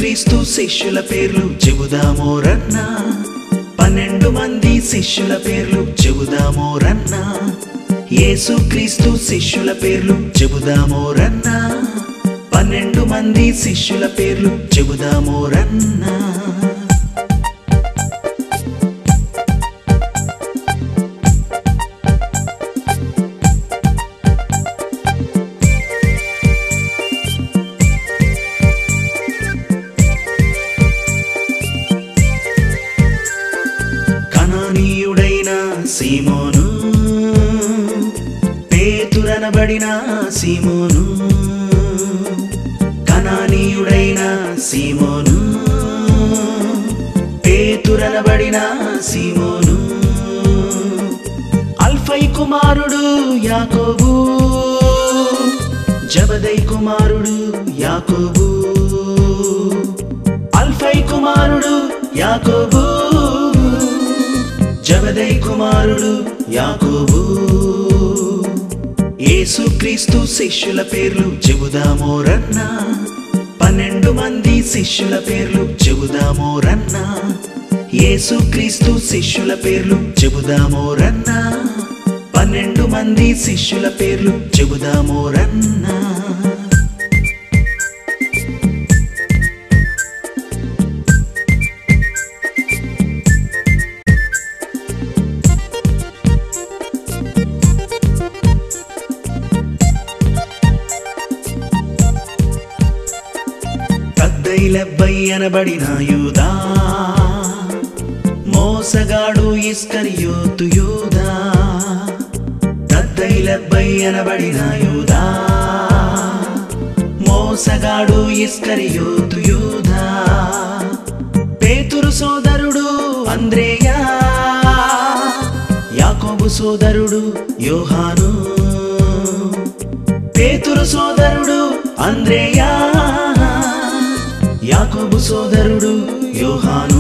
యేసుక్రీస్తు శిష్యుల పేర్లు చెబుదామో రన్నా పన్నెండు మంది శిష్యుల పేర్లు చెబుదామో రన్నా యేసుక్రీస్తు శిష్యుల పేర్లు చెబుదామో రన్నా పన్నెండు మంది శిష్యుల పేర్లు చెబుదామో రన్నా కణనీయుడైన సీమోను పేతురనబడిన సీమోను కణనీయుడైన సీమోను పేతురనబడిన సీమోను అల్ఫై కుమారుడు యాకోబు జబదై కుమారుడు యాకోబు అల్ఫై కుమారుడు యాకోబు జబదై కుమారుడు యాకోబు యేసుక్రీస్తు శిష్యుల పేర్లు చెబుదామో రన్నా పన్నెండు మంది శిష్యుల పేర్లు చెబుదామో రన్నా యేసుక్రీస్తు శిష్యుల పేర్లు చెబుదామో రన్నా పన్నెండు మంది శిష్యుల పేర్లు చెబుదామో రన్నా తద్దైలెబ్బై అనబడిన యూదా మోసగాడు ఇస్కరియోతు యూదా తద్దైలెబ్బై అనబడిన యూదా మోసగాడు ఇస్కరియోతు యూదా పేతురు సోదరుడు అంద్రేయా యాకోబు సోదరుడు యోహాను పేతురు సోదరుడు అంద్రేయా యాకోబు సోదరుడు యోహాను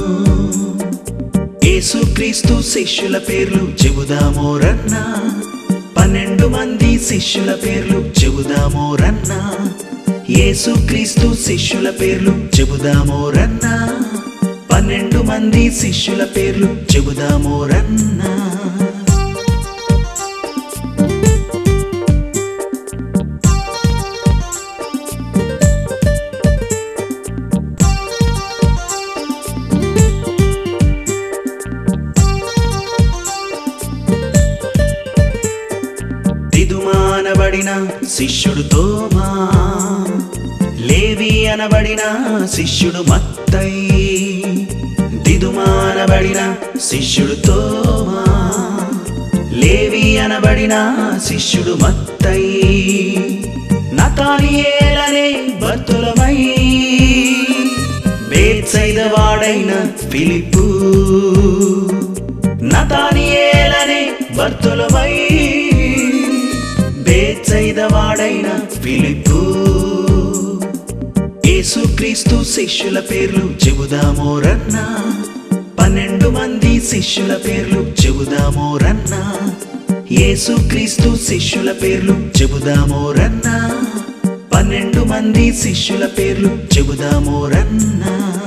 యేసుక్రీస్తు శిష్యుల పేర్లు చెబుదామో రన్నా పన్నెండు మంది శిష్యుల పేర్లు చెబుదామో రన్నా యేసుక్రీస్తు శిష్యుల పేర్లు చెబుదామో రన్నా పన్నెండు మంది శిష్యుల పేర్లు చెబుదామో రన్నా దిదుమానబడిన శిష్యుడు తోమా లేవి అనబడిన శిష్యుడు మత్తై దిదుమానబడిన శిష్యుడు తోమా లేవి అనబడిన శిష్యుడు మత్తై నతానియేలనే బర్తులమై బేత్సైదవాడైన ఫిలిప్పు నతానియేలనే బర్తులమై బేత్సైదవాడైన ఫిలిప్పు యేసుక్రీస్తు శిష్యుల పేర్లు చెబుదామో రన్నా పన్నెండు మంది శిష్యుల పేర్లు చెబుదామో రన్నా యేసుక్రీస్తు శిష్యుల పేర్లు చెబుదామో రన్నా పన్నెండు మంది శిష్యుల పేర్లు చెబుదామో రన్నా